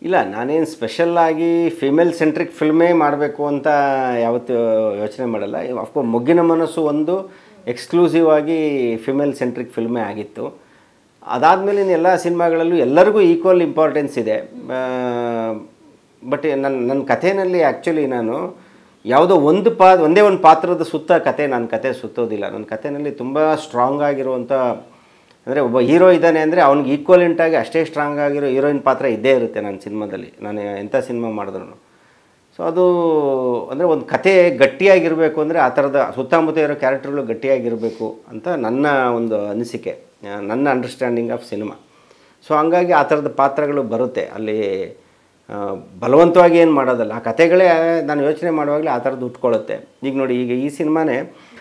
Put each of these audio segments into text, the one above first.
ಇಲ್ಲ ನಾನೇನು ಸ್ಪೆಷಲ್ಲಾಗಿ ಫಿಮೇಲ್ ಸೆಂಟ್ರಿಕ್ ಫಿಲ್ಮೇ ಮಾಡಬೇಕು ಅಂತ ಯಾವತ್ತೂ ಯೋಚನೆ ಮಾಡಲ್ಲ ಅಫ್ಕೋರ್ಸ್ ಮೊಗ್ಗಿನ ಮನಸ್ಸು ಒಂದು ಎಕ್ಸ್ಕ್ಲೂಸಿವ್ ಆಗಿ ಫಿಮೇಲ್ ಸೆಂಟ್ರಿಕ್ ಫಿಲ್ಮೇ ಆಗಿತ್ತು ಅದಾದಮೇಲೆ ಎಲ್ಲ ಸಿನಿಮಾಗಳಲ್ಲೂ ಎಲ್ಲರಿಗೂ ಈಕ್ವಲ್ ಇಂಪಾರ್ಟೆನ್ಸ್ ಇದೆ ಬಟ್ ನನ್ನ ನನ್ನ ಕಥೆಯಲ್ಲಿ ಆ್ಯಕ್ಚುಲಿ ನಾನು ಯಾವುದೋ ಒಂದು ಪಾ ಒಂದೇ ಒಂದು ಪಾತ್ರದ ಸುತ್ತ ಕತೆ ನನ್ನ ಕತೆ ಸುತ್ತೋದಿಲ್ಲ ನನ್ನ ಕಥೆಯಲ್ಲಿ ತುಂಬ ಸ್ಟ್ರಾಂಗ್ ಆಗಿರುವಂಥ ಅಂದರೆ ಒಬ್ಬ ಹೀರೋ ಇದ್ದಾನೆ ಅಂದರೆ ಅವ್ನಿಗೆ ಈಕ್ವಲೆಂಟಾಗಿ ಅಷ್ಟೇ ಸ್ಟ್ರಾಂಗ್ ಆಗಿರೋ ಹೀರೋಯಿನ್ ಪಾತ್ರ ಇದ್ದೇ ಇರುತ್ತೆ ನನ್ನ ಸಿನಿಮಾದಲ್ಲಿ ನಾನು ಎಂಥ ಸಿನಿಮಾ ಮಾಡಿದ್ರು ಸೊ ಅದು ಅಂದರೆ ಒಂದು ಕತೆ ಗಟ್ಟಿಯಾಗಿರಬೇಕು ಅಂದರೆ ಆ ಥರದ ಸುತ್ತಮುತ್ತ ಇರೋ ಕ್ಯಾರೆಕ್ಟರ್ಗಳು ಗಟ್ಟಿಯಾಗಿರಬೇಕು ಅಂತ ನನ್ನ ಒಂದು ಅನಿಸಿಕೆ ಆ, ನನ್ನ ಅಂಡರ್ಸ್ಟ್ಯಾಂಡಿಂಗ್ ಆಫ್ ಸಿನಿಮಾ ಸೊ ಹಂಗಾಗಿ ಆ ಥರದ ಪಾತ್ರಗಳು ಬರುತ್ತೆ ಅಲ್ಲಿ ಆ, ಬಲವಂತವಾಗಿ ಏನು ಮಾಡೋದಲ್ಲ ಆ ಕತೆಗಳೇ ನಾನು ಯೋಚನೆ ಮಾಡುವಾಗಲೇ ಆ ಥರದ್ದು ಉಟ್ಕೊಳ್ಳುತ್ತೆ ಈಗ ನೋಡಿ ಈಗ ಈ ಸಿನಿಮಾನೇ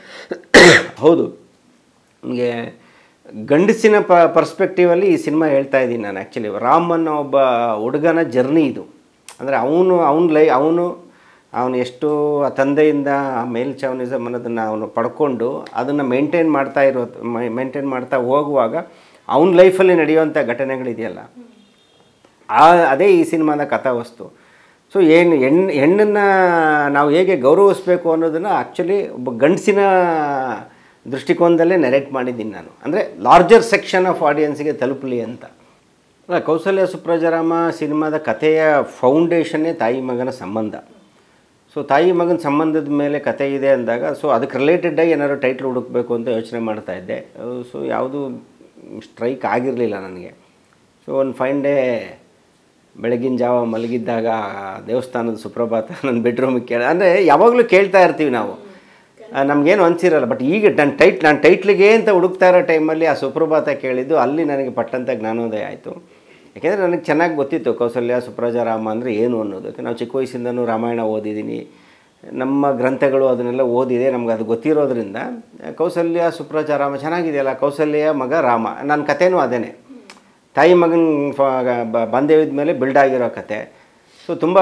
ಹೌದು ನಿಮಗೆ ಗಂಡಸಿನ ಪ ಪರ್ಸ್ಪೆಕ್ಟಿವಲ್ಲಿ ಈ ಸಿನಿಮಾ ಹೇಳ್ತಾ ಇದ್ದೀನಿ ನಾನು ಆ್ಯಕ್ಚುಲಿ ರಾಮ್ ಅನ್ನೋ ಒಬ್ಬ ಹುಡುಗನ ಜರ್ನಿ ಇದು ಅಂದರೆ ಅವನು ಅವನ ಲೈ ಅವನು ಅವನು ಎಷ್ಟು ಆ ತಂದೆಯಿಂದ ಆ ಮೇಲ್ಚಾವನಿಸಮ್ ಅನ್ನೋದನ್ನು ಅವನು ಪಡ್ಕೊಂಡು ಅದನ್ನು ಮೇಂಟೈನ್ ಮಾಡ್ತಾ ಇರೋ ಮೇಂಟೈನ್ ಮಾಡ್ತಾ ಹೋಗುವಾಗ ಅವನ ಲೈಫಲ್ಲಿ ನಡೆಯುವಂಥ ಘಟನೆಗಳಿದೆಯಲ್ಲ ಆ ಅದೇ ಈ ಸಿನಿಮಾದ ಕಥಾವಸ್ತು ಸೊ ಏನು ಹೆಣ್ಣು ಹೆಣ್ಣನ್ನು ನಾವು ಹೇಗೆ ಗೌರವಿಸ್ಬೇಕು ಅನ್ನೋದನ್ನು ಆ್ಯಕ್ಚುಲಿ ಒಬ್ಬ ಗಂಡಸಿನ ದೃಷ್ಟಿಕೋನದಲ್ಲೇ ನೆರೆಕ್ಟ್ ಮಾಡಿದ್ದೀನಿ ನಾನು ಅಂದರೆ ಲಾರ್ಜರ್ ಸೆಕ್ಷನ್ ಆಫ್ ಆಡಿಯನ್ಸಿಗೆ ತಲುಪಲಿ ಅಂತ ಅಲ್ಲ ಕೌಸಲ್ಯ ಸುಪ್ರಜಾರಾಮ ಸಿನಿಮಾದ ಕಥೆಯ ಫೌಂಡೇಶನ್ನೇ ತಾಯಿ ಮಗನ ಸಂಬಂಧ ಸೊ ತಾಯಿ ಮಗನ ಸಂಬಂಧದ ಮೇಲೆ ಕತೆ ಇದೆ ಅಂದಾಗ ಸೊ ಅದಕ್ಕೆ ರಿಲೇಟೆಡಾಗಿ ಏನಾದ್ರು ಟೈಟ್ಲ್ ಹುಡುಕಬೇಕು ಅಂತ ಯೋಚನೆ ಮಾಡ್ತಾ ಇದ್ದೆ ಸೊ ಯಾವುದು ಸ್ಟ್ರೈಕ್ ಆಗಿರಲಿಲ್ಲ ನನಗೆ ಸೊ ಒಂದು ಫೈನ್ ಡೇ ಬೆಳಗಿನ ಜಾವ ಮಲಗಿದ್ದಾಗ ಆ ದೇವಸ್ಥಾನದ ಸುಪ್ರಭಾತ ನನ್ನ ಬೆಡ್ರೂಮಿಗೆ ಕೇಳ ಅಂದರೆ ಯಾವಾಗಲೂ ಕೇಳ್ತಾ ಇರ್ತೀವಿ ನಾವು ಆ, ನಮಗೇನು ಅನಿಸಿರಲ್ಲ ಬಟ್ ಈಗ ನನ್ನ ಟೈಟ್ ನಾನು ಟೈಟ್ಲಿಗೆ ಅಂತ ಹುಡುಕ್ತಾ ಇರೋ ಟೈಮಲ್ಲಿ ಆ ಸುಪ್ರಭಾತ ಕೇಳಿದ್ದು ಅಲ್ಲಿ ನನಗೆ ಪಟ್ಟಂತ ಜ್ಞಾನೋದಯ ಆಯಿತು ಯಾಕೆಂದರೆ ನನಗೆ ಚೆನ್ನಾಗಿ ಗೊತ್ತಿತ್ತು ಕೌಸಲ್ಯ ಸುಪ್ರಜಾರಾಮ ಅಂದರೆ ಏನು ಅನ್ನೋದು ಯಾಕೆ ನಾವು ಚಿಕ್ಕ ವಯಸ್ಸಿಂದನೂ ರಾಮಾಯಣ ಓದಿದ್ದೀನಿ ನಮ್ಮ ಗ್ರಂಥಗಳು ಅದನ್ನೆಲ್ಲ ಓದಿದೆ ನಮ್ಗೆ ಅದು ಗೊತ್ತಿರೋದ್ರಿಂದ ಕೌಸಲ್ಯ ಸುಪ್ರಜಾರಾಮ ಚೆನ್ನಾಗಿದೆಯಲ್ಲ ಕೌಸಲ್ಯ ಮಗ ರಾಮ ನನ್ನ ಕಥೆನೂ ಅದೇನೆ ತಾಯಿ ಮಗನ ಫ- ಬಾಂಧವ್ಯದ ಮೇಲೆ ಬಿಲ್ಡ್ ಆಗಿರೋ ಕತೆ ಸೊ ತುಂಬ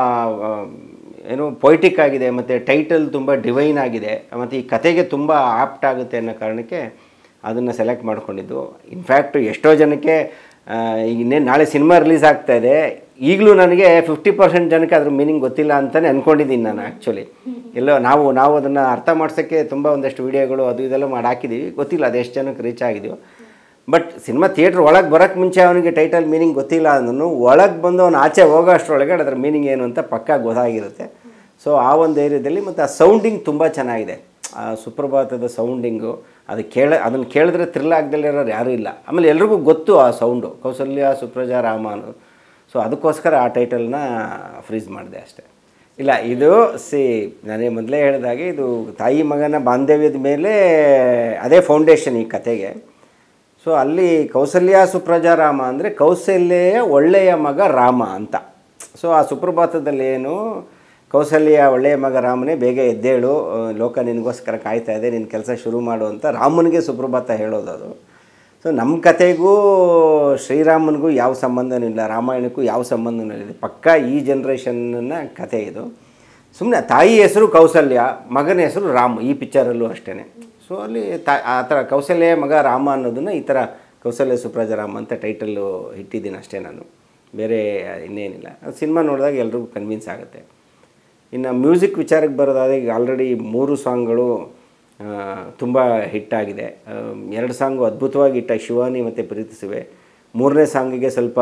ಏನು ಪೊಯಿಟಿಕ್ ಆಗಿದೆ ಮತ್ತು ಟೈಟಲ್ ತುಂಬ ಡಿವೈನ್ ಆಗಿದೆ ಮತ್ತು ಈ ಕತೆಗೆ ತುಂಬ ಆಪ್ಟ್ ಆಗುತ್ತೆ ಅನ್ನೋ ಕಾರಣಕ್ಕೆ ಅದನ್ನು ಸೆಲೆಕ್ಟ್ ಮಾಡ್ಕೊಂಡಿದ್ದು ಇನ್ಫ್ಯಾಕ್ಟ್ ಎಷ್ಟೋ ಜನಕ್ಕೆ ಆ, ಈಗ ಇನ್ನೇನು ನಾಳೆ ಸಿನಿಮಾ ರಿಲೀಸ್ ಆಗ್ತಾ ಇದೆ ಈಗಲೂ ನನಗೆ ಫಿಫ್ಟಿ ಪರ್ಸೆಂಟ್ ಜನಕ್ಕೆ ಅದ್ರ ಮೀನಿಂಗ್ ಗೊತ್ತಿಲ್ಲ ಅಂತಲೇ ಅಂದ್ಕೊಂಡಿದ್ದೀನಿ ನಾನು ಆ್ಯಕ್ಚುಲಿ ಎಲ್ಲೋ ನಾವು ನಾವು ಅದನ್ನು ಅರ್ಥ ಮಾಡ್ಸೋಕ್ಕೆ ತುಂಬ ಒಂದಷ್ಟು ವೀಡಿಯೋಗಳು ಅದು ಇದೆಲ್ಲ ಮಾಡಿ ಹಾಕಿದ್ದೀವಿ ಗೊತ್ತಿಲ್ಲ ಅದು ಎಷ್ಟು ಜನಕ್ಕೆ ರೀಚ್ ಆಗಿದೆಯೋ ಬಟ್ ಸಿನಿಮಾ ಥಿಯೇಟ್ರ್ ಒಳಗೆ ಬರೋಕ್ಕೆ ಮುಂಚೆ ಅವನಿಗೆ ಟೈಟಲ್ ಮೀನಿಂಗ್ ಗೊತ್ತಿಲ್ಲ ಅಂದ್ರೂ ಒಳಗೆ ಬಂದು ಅವನು ಆಚೆ ಹೋಗೋ ಅಷ್ಟರೊಳಗೆ ಅದರ ಮೀನಿಂಗ್ ಏನು ಅಂತ ಪಕ್ಕಾ ಗೊತ್ತಾಗಿರುತ್ತೆ ಸೊ ಆ ಒಂದು ಏರಿಯಾದಲ್ಲಿ ಮತ್ತು ಆ ಸೌಂಡಿಂಗ್ ತುಂಬ ಚೆನ್ನಾಗಿದೆ ಆ ಸುಪ್ರಭಾತದ ಸೌಂಡಿಂಗು ಅದು ಕೇಳ ಅದನ್ನು ಕೇಳಿದ್ರೆ ಥ್ರಿಲ್ ಆಗದಲ್ಲಿರೋರು ಯಾರೂ ಇಲ್ಲ ಆಮೇಲೆ ಎಲ್ರಿಗೂ ಗೊತ್ತು ಆ ಸೌಂಡು ಕೌಸಲ್ಯ ಸುಪ್ರಜಾ ರಾಮ ಅನ್ನೋದು ಸೊ ಅದಕ್ಕೋಸ್ಕರ ಆ ಟೈಟಲ್ನ ಫ್ರೀಸ್ ಮಾಡಿದೆ ಅಷ್ಟೇ ಇಲ್ಲ ಇದು ಸಿ ನಾನೇ ಮೊದಲೇ ಹೇಳಿದಾಗೆ ಇದು ತಾಯಿ ಮಗನ ಬಾಂಧವ್ಯದ ಮೇಲೆ ಅದೇ ಫೌಂಡೇಶನ್ ಈ ಕತೆಗೆ ಸೊ ಅಲ್ಲಿ ಕೌಸಲ್ಯ ಸುಪ್ರಜಾರಾಮ ಅಂದರೆ ಕೌಸಲ್ಯ ಒಳ್ಳೆಯ ಮಗ ರಾಮ ಅಂತ ಸೊ ಆ ಸುಪ್ರಭಾತದಲ್ಲಿ ಏನು ಕೌಸಲ್ಯ ಒಳ್ಳೆಯ ಮಗ ರಾಮನೇ ಬೇಗ ಎದ್ದೇಳು ಆ, ಲೋಕ ನಿನಗೋಸ್ಕರ ಕಾಯ್ತಾ ಇದೆ ನಿನ್ನ ಕೆಲಸ ಶುರು ಮಾಡು ಅಂತ ರಾಮನಿಗೆ ಸುಪ್ರಭಾತ ಹೇಳೋದು ಅದು ಸೊ ನಮ್ಮ ಕತೆಗೂ ಶ್ರೀರಾಮನಿಗೂ ಯಾವ ಸಂಬಂಧನೂ ಇಲ್ಲ ರಾಮಾಯಣಕ್ಕೂ ಯಾವ ಸಂಬಂಧನೂ ಇಲ್ಲ ಪಕ್ಕ ಈ ಜನ್ರೇಷನ್ನ ಕತೆ ಇದು ಸುಮ್ಮನೆ ತಾಯಿ ಹೆಸರು ಕೌಸಲ್ಯ ಮಗನ ಹೆಸರು ರಾಮ್ ಈ ಪಿಕ್ಚರಲ್ಲೂ ಅಷ್ಟೇ ಸೊ ಅಲ್ಲಿ ತಾ ಆ ಥರ ಕೌಸಲ್ಯ ಮಗ ರಾಮ ಅನ್ನೋದನ್ನು ಈ ಥರ ಕೌಸಲ್ಯ ಸುಪ್ರಜರಾಮ ಅಂತ ಟೈಟಲ್ಲು ಇಟ್ಟಿದ್ದೀನಿ ಅಷ್ಟೇ ನಾನು ಬೇರೆ ಇನ್ನೇನಿಲ್ಲ ಸಿನಿಮಾ ನೋಡಿದಾಗ ಎಲ್ರಿಗೂ ಕನ್ವಿನ್ಸ್ ಆಗುತ್ತೆ ಇನ್ನು ಮ್ಯೂಸಿಕ್ ವಿಚಾರಕ್ಕೆ ಬರೋದಾದರೆ ಈಗ ಆಲ್ರೆಡಿ ಮೂರು ಸಾಂಗ್ಗಳು ತುಂಬ ಹಿಟ್ಟಾಗಿದೆ ಎರಡು ಸಾಂಗು ಅದ್ಭುತವಾಗಿ ಹಿಟ್ಟ ಶಿವಾನಿ ಮತ್ತು ಪ್ರೀತಿಸುವೆ ಮೂರನೇ ಸಾಂಗಿಗೆ ಸ್ವಲ್ಪ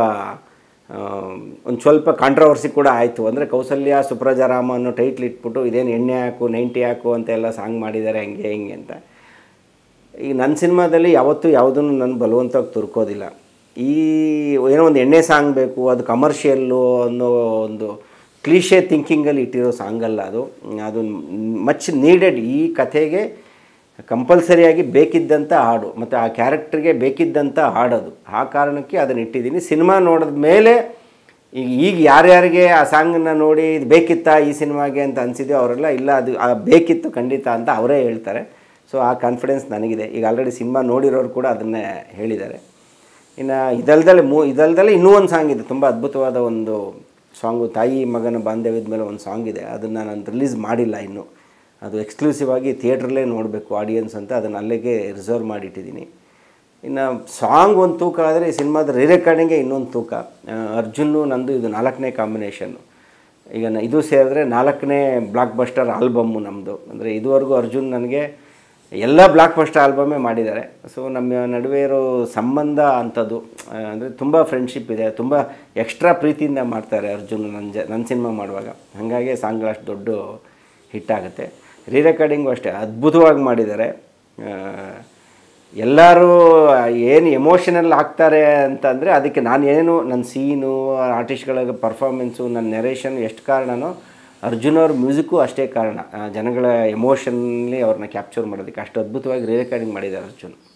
ಒಂದು ಸ್ವಲ್ಪ ಕಾಂಟ್ರವರ್ಸಿ ಕೂಡ ಆಯಿತು ಅಂದರೆ ಕೌಸಲ್ಯ ಸುಪ್ರಜಾರಾಮ ಅನ್ನೋ ಟೈಟ್ಲ್ ಇಟ್ಬಿಟ್ಟು ಇದೇನು ಎಣ್ಣೆ ಹಾಕು ನೈಂಟಿ ಹಾಕು ಅಂತೆಲ್ಲ ಸಾಂಗ್ ಮಾಡಿದ್ದಾರೆ ಹಂಗೆ ಹಿಂಗೆ ಅಂತ ಈಗ ನನ್ನ ಸಿನಿಮಾದಲ್ಲಿ ಯಾವತ್ತೂ ಯಾವುದನ್ನು ನಾನು ಬಲವಂತವಾಗಿ ತುರ್ಕೋದಿಲ್ಲ ಈ ಏನೋ ಒಂದು ಎಣ್ಣೆ ಸಾಂಗ್ ಬೇಕು ಅದು ಕಮರ್ಷಿಯಲ್ಲು ಅನ್ನೋ ಒಂದು ಕ್ಲೀಶೆ ಥಿಂಕಿಂಗಲ್ಲಿ ಇಟ್ಟಿರೋ ಸಾಂಗ್ ಅಲ್ಲ ಅದು ಅದು ಮಚ್ ನೀಡೆಡ್ ಈ ಕಥೆಗೆ ಕಂಪಲ್ಸರಿಯಾಗಿ ಬೇಕಿದ್ದಂಥ ಹಾಡು ಮತ್ತು ಆ ಕ್ಯಾರೆಕ್ಟ್ರಿಗೆ ಬೇಕಿದ್ದಂಥ ಹಾಡೋದು ಆ ಕಾರಣಕ್ಕೆ ಅದನ್ನು ಇಟ್ಟಿದ್ದೀನಿ ಸಿನಿಮಾ ನೋಡಿದ ಮೇಲೆ ಈಗ ಈಗ ಯಾರ್ಯಾರಿಗೆ ಆ ಸಾಂಗನ್ನು ನೋಡಿ ಇದು ಬೇಕಿತ್ತಾ ಈ ಸಿನಿಮಾಗೆ ಅಂತ ಅನಿಸಿದೆಯೋ ಅವರೆಲ್ಲ ಇಲ್ಲ ಅದು ಆ ಬೇಕಿತ್ತು ಖಂಡಿತ ಅಂತ ಅವರೇ ಹೇಳ್ತಾರೆ ಸೊ ಆ ಕಾನ್ಫಿಡೆನ್ಸ್ ನನಗಿದೆ ಈಗ ಆಲ್ರೆಡಿ ಸಿನಿಮಾ ನೋಡಿರೋರು ಕೂಡ ಅದನ್ನೇ ಹೇಳಿದ್ದಾರೆ ಇನ್ನು ಇದಲ್ದಲೆ ಮೂ ಇದಲ್ದಲೆ ಇನ್ನೂ ಒಂದು ಸಾಂಗ್ ಇದೆ ತುಂಬ ಅದ್ಭುತವಾದ ಒಂದು ಸಾಂಗು ತಾಯಿ ಮಗನ ಬಾಂಧವ್ಯದ ಮೇಲೆ ಒಂದು ಸಾಂಗ್ ಇದೆ ಅದನ್ನು ನಾನು ರಿಲೀಸ್ ಮಾಡಿಲ್ಲ ಇನ್ನೂ ಅದು ಎಕ್ಸ್ಕ್ಲೂಸಿವ್ ಆಗಿ ಥಿಯೇಟ್ರಲ್ಲೇ ನೋಡಬೇಕು ಆಡಿಯನ್ಸ್ ಅಂತ ಅದನ್ನು ಅಲ್ಲಿಗೆ ರಿಸರ್ವ್ ಮಾಡಿಟ್ಟಿದ್ದೀನಿ ಇನ್ನು ಸಾಂಗ್ ಒಂದು ತೂಕ ಆದರೆ ಈ ಸಿನಿಮಾದ ರೀ ರೆಕಾರ್ಡಿಂಗೇ ಇನ್ನೊಂದು ತೂಕ ಆ, ಅರ್ಜುನ್ನು ನಂದು ಇದು ನಾಲ್ಕನೇ ಕಾಂಬಿನೇಷನ್ನು ಈಗ ನ- ಇದು ಸೇರಿದ್ರೆ ನಾಲ್ಕನೇ ಬ್ಲಾಕ್ ಬಸ್ಟರ್ ಆಲ್ಬಮ್ಮು ನಮ್ಮದು ಅಂದರೆ ಇದುವರೆಗೂ ಅರ್ಜುನ್ ನನಗೆ ಎಲ್ಲ ಬ್ಲಾಕ್ ಬಸ್ಟರ್ ಆಲ್ಬಮ್ಮೇ ಮಾಡಿದ್ದಾರೆ ಸೊ ನಮ್ಮ ನಡುವೆ ಇರೋ ಸಂಬಂಧ ಅಂಥದ್ದು ಅಂದರೆ ತುಂಬ ಫ್ರೆಂಡ್ಶಿಪ್ ಇದೆ ತುಂಬ ಎಕ್ಸ್ಟ್ರಾ ಪ್ರೀತಿಯಿಂದ ಮಾಡ್ತಾರೆ ಅರ್ಜುನ್ ನನ್ನ ಜ ನನ್ನ ಸಿನಿಮಾ ಮಾಡುವಾಗ ಹಾಗಾಗಿ ಸಾಂಗ್ಗಳು ಅಷ್ಟು ದೊಡ್ಡ ಹಿಟ್ ಆಗುತ್ತೆ ರೀ ರೆಕಾರ್ಡಿಂಗು ಅಷ್ಟೇ ಅದ್ಭುತವಾಗಿ ಮಾಡಿದ್ದಾರೆ ಆ, ಎಲ್ಲರೂ ಏನು ಎಮೋಷನಲ್ ಆಗ್ತಾರೆ ಅಂತಂದರೆ ಅದಕ್ಕೆ ನಾನು ಏನು ನನ್ನ ಸೀನು ಆರ್ಟಿಸ್ಟ್ಗಳ ಪರ್ಫಾರ್ಮೆನ್ಸು ನನ್ನ ನೆರೇಷನ್ ಎಷ್ಟು ಕಾರಣನೋ ಅರ್ಜುನ್ ಅವ್ರ ಮ್ಯೂಸಿಕ್ಕು ಅಷ್ಟೇ ಕಾರಣ ಆ, ಜನಗಳ ಎಮೋಷನ್ಲಿ ಅವ್ರನ್ನ ಕ್ಯಾಪ್ಚರ್ ಮಾಡೋದಕ್ಕೆ ಅಷ್ಟು ಅದ್ಭುತವಾಗಿ ರೀ ರೆಕಾರ್ಡಿಂಗ್ ಮಾಡಿದ್ದಾರೆ ಅರ್ಜುನ್